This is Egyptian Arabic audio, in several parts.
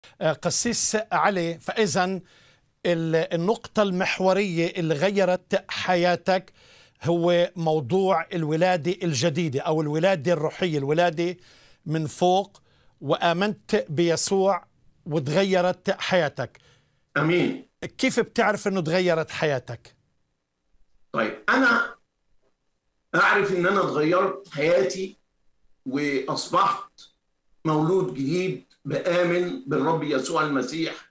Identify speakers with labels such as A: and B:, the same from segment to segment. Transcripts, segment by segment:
A: قسيس علي فاذا النقطة المحورية اللي غيرت حياتك هو موضوع الولادة الجديدة أو الولادة الروحية الولادة من فوق وآمنت بيسوع وتغيرت حياتك
B: امين
A: كيف بتعرف أنه تغيرت حياتك؟
B: طيب انا اعرف ان انا اتغيرت حياتي واصبحت مولود جديد بامن بالرب يسوع المسيح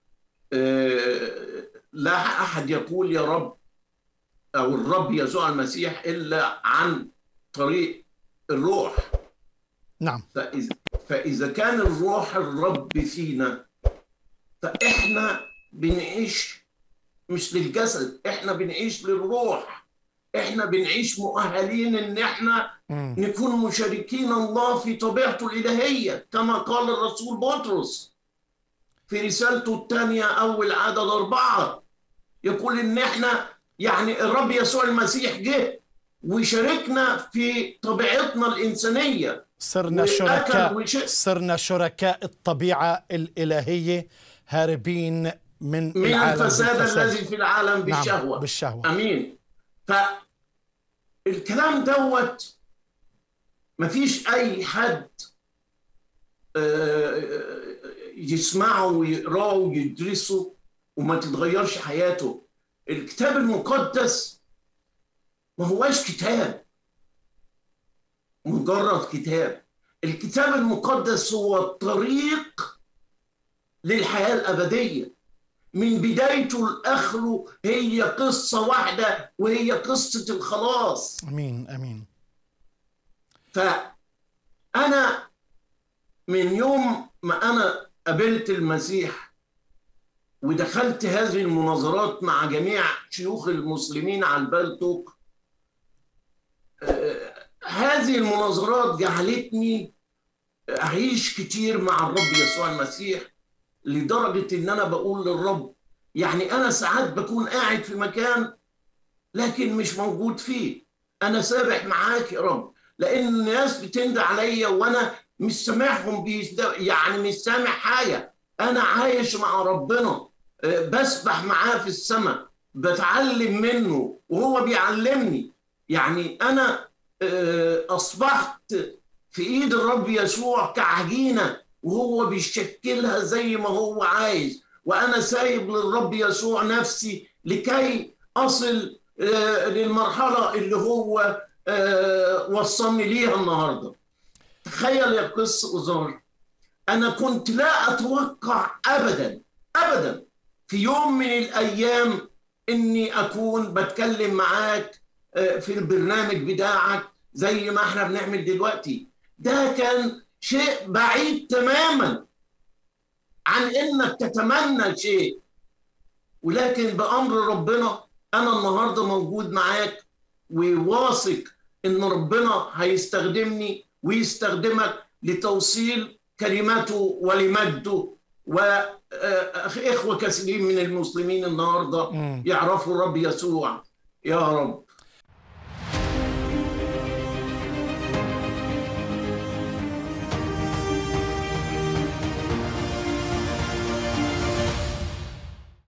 B: آه، لا احد يقول يا رب او الرب يسوع المسيح الا عن طريق الروح
A: نعم
B: فإذا, فإذا كان الروح الرب فينا فإحنا بنعيش مش للجسد إحنا بنعيش للروح إحنا بنعيش مؤهلين إن إحنا
A: مم.
B: نكون مشاركين الله في طبيعته الإلهية كما قال الرسول بطرس في رسالته الثانية أول عدد أربعة يقول إن إحنا يعني الرب يسوع المسيح جه وشاركنا في طبيعتنا الإنسانية
A: صرنا
B: وأكل
A: شركاء
B: وش-
A: صرنا شركاء الطبيعة الإلهية هاربين من,
B: من
A: العالم
B: الفساد
A: بالفساد.
B: الذي في العالم بالشهوة
A: نعم بالشهوة
B: امين فالكلام دوت مفيش اي حد آه، يسمعه ويقراه ويدرسه وما تتغيرش حياته الكتاب المقدس ما هواش كتاب مجرد كتاب الكتاب المقدس هو الطريق للحياة الأبدية من بدايته لآخره هي قصة واحدة وهي قصة الخلاص
A: أمين أمين
B: فأنا من يوم ما أنا قابلت المسيح ودخلت هذه المناظرات مع جميع شيوخ المسلمين على البلتوك آه، هذه المناظرات جعلتني أعيش كتير مع الرب يسوع المسيح لدرجة إن أنا بقول للرب يعني أنا ساعات بكون قاعد في مكان لكن مش موجود فيه أنا سابح معاك يا رب لأن الناس بتند عليا وأنا مش سامعهم بيزد... يعني مش سامع حاجة أنا عايش مع ربنا آه، بسبح معاه في السماء بتعلم منه وهو بيعلمني يعني أنا آه، أصبحت في إيد الرب يسوع كعجينة وهو بيشكلها زي ما هو عايز وأنا سايب للرب يسوع نفسي لكي أصل آه، للمرحلة اللي هو آه، وصلني ليها النهارده تخيل يا قس أزار أنا كنت لا أتوقع أبدا أبدا في يوم من الأيام إني أكون بتكلم معاك آه، في البرنامج بتاعك زي ما احنا بنعمل دلوقتي ده كان شيء بعيد تماما عن إنك تتمنى شيء ولكن بأمر ربنا أنا النهارده موجود معاك وواثق إن ربنا هيستخدمني ويستخدمك لتوصيل كلمته ولمجده وإخوة كثيرين من المسلمين النهارده
A: مم.
B: يعرفوا الرب يسوع يا رب